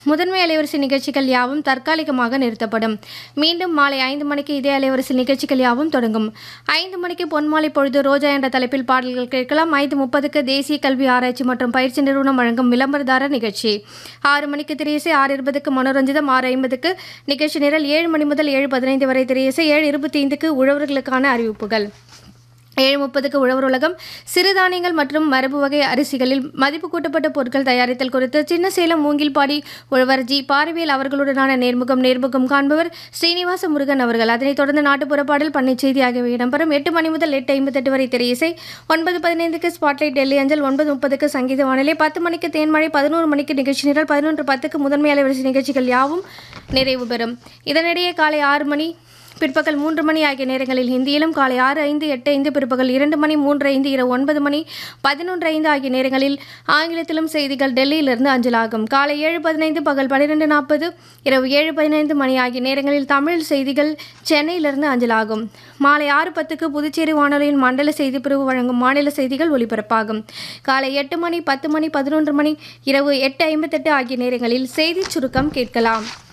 முதன்மை அலைவரிசை நிகழ்ச்சிகள் யாவும் தற்காலிகமாக நிறுத்தப்படும் மீண்டும் மாலை ஐந்து மணிக்கு இதே அலைவரிசை நிகழ்ச்சிகள் யாவும் தொடங்கும் ஐந்து மணிக்கு பொன்மாலை பொழுது ரோஜா என்ற தலைப்பில் பாடல்கள் கேட்கலாம் ஐந்து முப்பதுக்கு தேசிய கல்வி ஆராய்ச்சி மற்றும் பயிற்சி நிறுவனம் வழங்கும் விளம்பரதாரர் நிகழ்ச்சி ஆறு மணிக்கு திரையிசை ஆறு இருபதுக்கு மனோரஞ்சிதம் ஆறு ஐம்பதுக்கு நிகழ்ச்சி நிரல் ஏழு மணி முதல் ஏழு பதினைந்து வரை திரையிசை ஏழு இருபத்தி ஐந்துக்கு உழவர்களுக்கான அறிவிப்புகள் ஏழு முப்பதுக்கு உழவர் உலகம் சிறுதானியங்கள் மற்றும் மரபு வகை அரிசிகளில் மதிப்பு கூட்டப்பட்ட பொருட்கள் தயாரித்தல் குறித்து சின்ன சேலம் மூங்கில்பாடி உழவர் ஜி பாரிவேல் அவர்களுடனான நேர்முகம் நேர்முகம் காண்பவர் ஸ்ரீனிவாச முருகன் அவர்கள் அதனைத் தொடர்ந்து நாட்டுப்புற பாடல் பண்ணை செய்தி ஆகியவை இடம்பெறும் எட்டு மணி முதல் எட்டு ஐம்பத்தெட்டு வரை திரையிசை ஒன்பது பதினைந்துக்கு ஸ்பாட்லைட் டெல்லி அஞ்சல் ஒன்பது முப்பதுக்கு சங்கீத வானிலை பத்து மணிக்கு தேன்மழை பதினோரு மணிக்கு நிகழ்ச்சி நிரல் பதினொன்று பத்துக்கு முதன்மை அலைவரிசை நிகழ்ச்சிகள் யாவும் நிறைவு பெறும் இதனிடையே காலை ஆறு மணி பிற்பகல் மூன்று மணி ஆகிய நேரங்களில் ஹிந்தியிலும் காலை ஆறு ஐந்து எட்டு ஐந்து பிற்பகல் இரண்டு மணி மூன்று ஐந்து இரவு ஒன்பது மணி பதினொன்று ஐந்து ஆகிய நேரங்களில் ஆங்கிலத்திலும் செய்திகள் டெல்லியிலிருந்து அஞ்சலாகும் காலை ஏழு பதினைந்து பகல் பன்னிரெண்டு நாற்பது இரவு ஏழு பதினைந்து மணி ஆகிய நேரங்களில் தமிழ் செய்திகள் சென்னையிலிருந்து அஞ்சலாகும் மாலை ஆறு பத்துக்கு புதுச்சேரி வானொலியின் மண்டல செய்தி பிரிவு வழங்கும் மாநில செய்திகள் ஒலிபரப்பாகும் காலை எட்டு மணி பத்து மணி பதினொன்று மணி இரவு எட்டு ஐம்பத்தெட்டு ஆகிய நேரங்களில் செய்திச் சுருக்கம் கேட்கலாம்